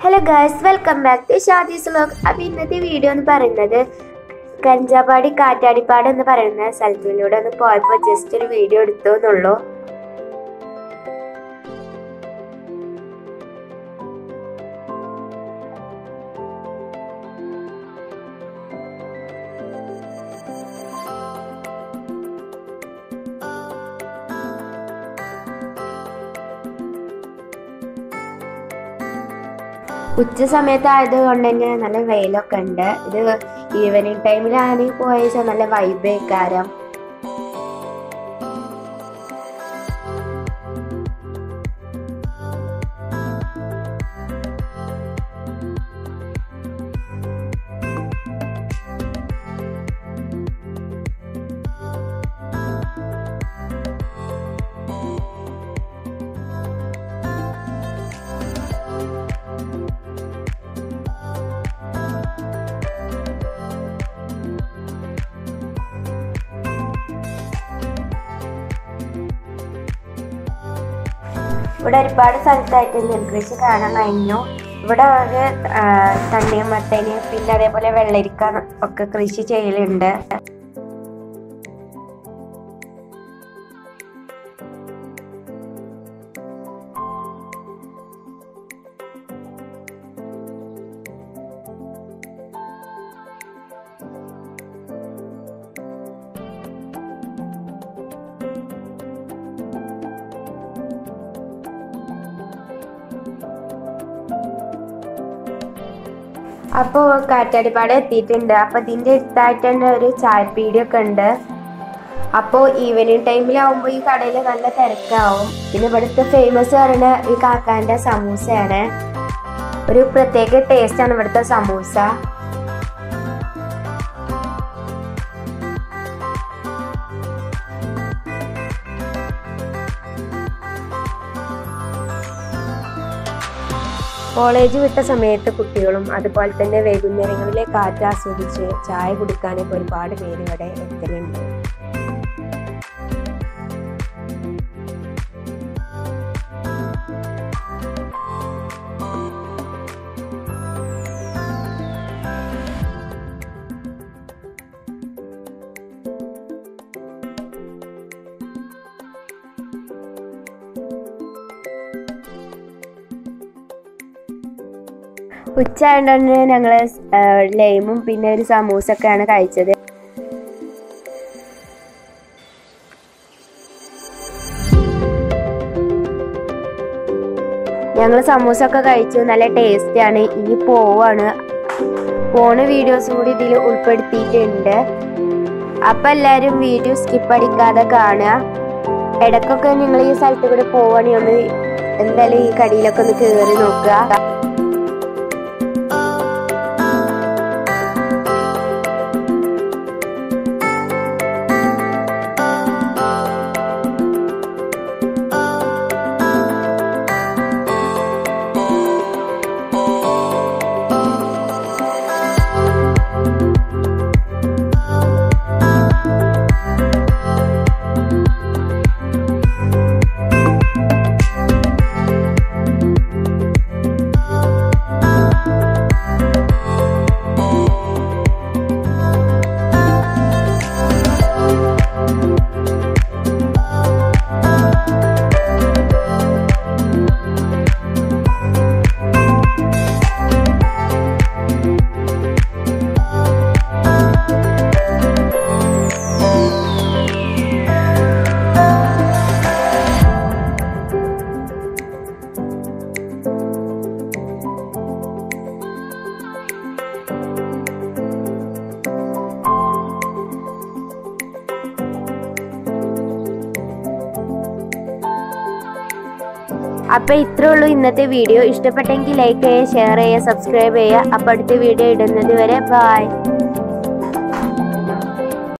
hello guys welcome back to Shadi's vlog അപ്പോൾ ഇന്നത്തെ video എന്ന് പറയുന്നത് കഞ്ചാപ്പാടി കാറ്റാടിപ്പാട് എന്ന് പറയുന്ന സ്ഥലത്തിലൂടെ ഒന്ന് പോയപ്പോൾ ജസ്റ്റ് ഒരു വീഡിയോ എടുത്തു എന്നുള്ളൂ ഉച്ച സമയത്തായത് കൊണ്ട് തന്നെ നല്ല വെയിലൊക്കെ ഉണ്ട് ഇത് ഈവനിങ് ടൈമിലാണ് പോയ നല്ല വൈബ് കാരം ഇവിടെ ഒരുപാട് സ്ഥലത്തായിട്ട് നെൽകൃഷി കാണാൻ കഴിഞ്ഞു ഇവിടെ ഒരു തണ്ണിമത്തന് പിന്നെ അതേപോലെ വെള്ളരിക്ക ഒക്കെ കൃഷി ചെയ്യലുണ്ട് അപ്പോൾ കാറ്റാടിപ്പാട് എത്തിയിട്ടുണ്ട് അപ്പോൾ ഇതിൻ്റെ അടുത്തായിട്ട് തന്നെ ഒരു ചായപ്പീടിയൊക്കെ ഉണ്ട് അപ്പോൾ ഈവനിങ് ടൈമിലാവുമ്പോൾ ഈ കടയിൽ നല്ല തിരക്കാവും പിന്നെ ഇവിടുത്തെ ഫേമസ് പറയുന്ന ഈ കാക്കാൻ്റെ സമൂസയാണ് ഒരു പ്രത്യേക ടേസ്റ്റാണ് ഇവിടുത്തെ സമൂസ കോളേജ് വിട്ട സമയത്ത് കുട്ടികളും അതുപോലെ തന്നെ വൈകുന്നേരങ്ങളിലെ കാറ്റ് ആസ്വദിച്ച് ചായ കുടിക്കാനൊക്കെ ഒരുപാട് പേര് ഇവിടെ എത്തലുണ്ട് ഉച്ച ആയതുകൊണ്ട് ഞങ്ങൾ ലൈമും പിന്നെ ഒരു സമൂസൊക്കെയാണ് കഴിച്ചത് ഞങ്ങൾ സമൂസ ഒക്കെ കഴിച്ചു നല്ല ടേസ്റ്റ് ആണ് ഇനി പോവാണ് പോണ വീഡിയോസും കൂടി ഇതിൽ ഉൾപ്പെടുത്തിയിട്ടുണ്ട് അപ്പൊ എല്ലാരും വീഡിയോ സ്കിപ്പ് അടിക്കാതെ കാണുക ഇടക്കൊക്കെ നിങ്ങൾ ഈ സ്ഥലത്ത് കൂടെ പോവാണെങ്കിൽ ഒന്ന് എന്തായാലും ഈ കടിയിലൊക്കെ ഒന്ന് കയറി നോക്കുക അപ്പൊ ഇത്രേ ഉള്ളൂ ഇന്നത്തെ വീഡിയോ ഇഷ്ടപ്പെട്ടെങ്കിൽ ലൈക്ക് ചെയ്യുക ഷെയർ ചെയ്യുക സബ്സ്ക്രൈബ് ചെയ്യുക അപ്പൊ അടുത്ത വീഡിയോ ഇടുന്നത് വരെ ബൈ